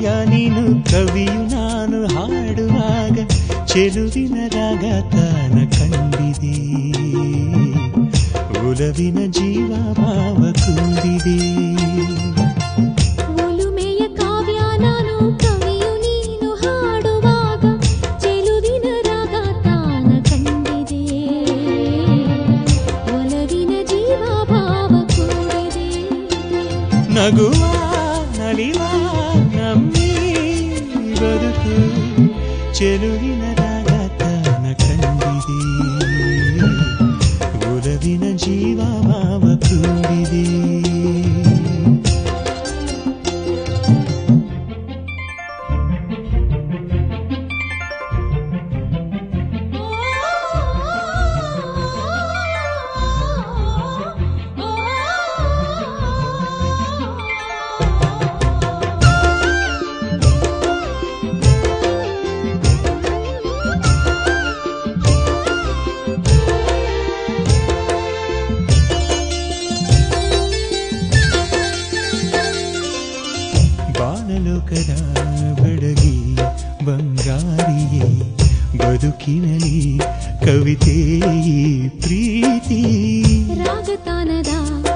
ಕಾವ್ಯ ನೀನು ಕವಿಯು ನಾನು ಹಾಡುವಾಗ ಚೆಲುವಿನ ರಾಗ ತಾನ ಕಂಡಿದೆ ಒಲವಿನ ಜೀವ ಭಾವ ಕೂಡಿದೆ ಒಲುಮೆಯ ಕಾವ್ಯ ನಾನು ಕವಿಯು ನೀನು ಹಾಡುವಾಗ ಚೆಲುವಿನ ರಾಗ ತಾನ ಕಂಡಿದೆ ಒಲವಿನ ಜೀವ ಭಾವ ಕೂಡಿದೆ ನಗುವ ನಲಿವ ನಮ್ಮಿ ಬದುಕು ಚೆಲುವಿನ ರಾಗ ತಾನ ಕಂಡಿದೆ ಒಲವಿನ ಜೀವ ಭಾವ ಕೂಡಿದೆ ಬಾನಲೋಕದ ಬೆಡಗಿ ಬಂಗಾರಿಯೇ ಬದುಕಿನಲಿ ಕವಿತೆ ಈ ಪ್ರೀತಿ ರಾಗತಾನದ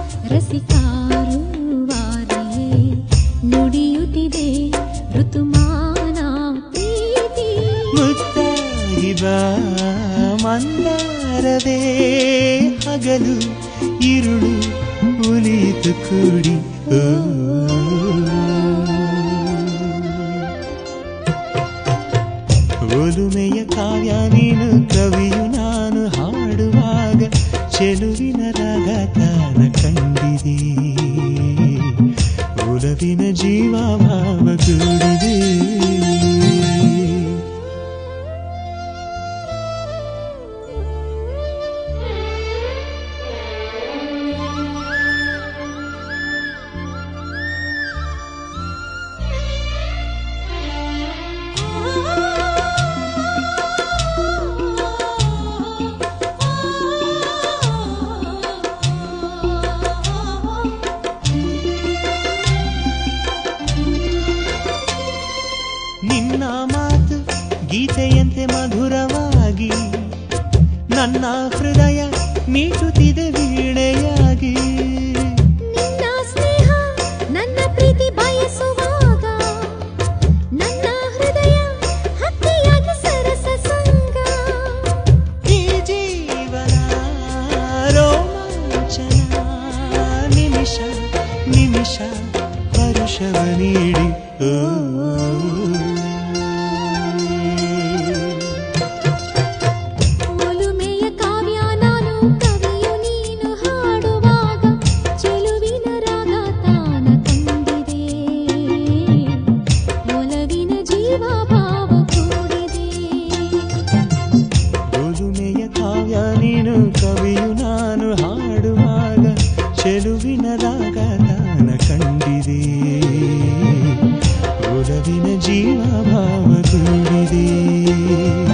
ರಸಿಕಾರುವಾರಿಯೇ ನುಡಿಯುತ್ತಿದೆ ಋತುಮಾನ ಪ್ರೀತಿ ಮುತ್ತಾಗಿದ ಮಂದಾರವೇ ಹಗಲು ಇರುಳು ಉಲಿತು ಕೂಡಿ ಓ. ಒಲುಮೆಯ ಕಾವ್ಯ ನೀನು ಕವಿಯು ನಾನು ಹಾಡುವಾಗ ಚೆಲುವಿನ ರಾಗ ತಾನ ಕಂಡಿದೆ ಒಲವಿನ ಜೀವ ಭಾವ ಕೂಡಿದೆ ನಿನ್ನ ಮಾತು ಗೀತೆಯಂತೆ ಮಧುರವಾಗಿ ನನ್ನ ಹೃದಯ ಮೀಟುತ್ತಿದೆ ವೀಣೆಯಾಗಿ ನಿನ್ನ ಸ್ನೇಹ ನನ್ನ ಪ್ರೀತಿ ಬಯಸುವಾಗ ನನ್ನ ಹೃದಯ ಹಕ್ಕಿಯಾಗಿ ಸರಸ ಸಂಗ ಈ ಜೀವನ ರೋಮಾಂಚನ ನಿಮಿಷ ನಿಮಿಷ ಹರುಷವ ನೀಡಿ ಓ. ಒಲುಮೆಯ ಕಾವ್ಯ ನಾನು ಕವಿಯು ನೀನು ಹಾಡುವಾಗ ಚೆಲುವಿನ ರಾಗ ತಾನ ಕಂಡಿದೆ ಒಲವಿನ ಜೀವ ಭಾವ ಕೂಡಿದೆ ಒಲುಮೆಯ ಕಾವ್ಯ ನೀನು ಕವಿಯು ನಾನು ಹಾಡುವಾಗ ಚೆಲುವಿನ ರಾಗ ತಾನ ಕಂಡಿದೆ ಒಲವಿನ ಜೀವ ಭಾವ ಕೂಡಿದೆ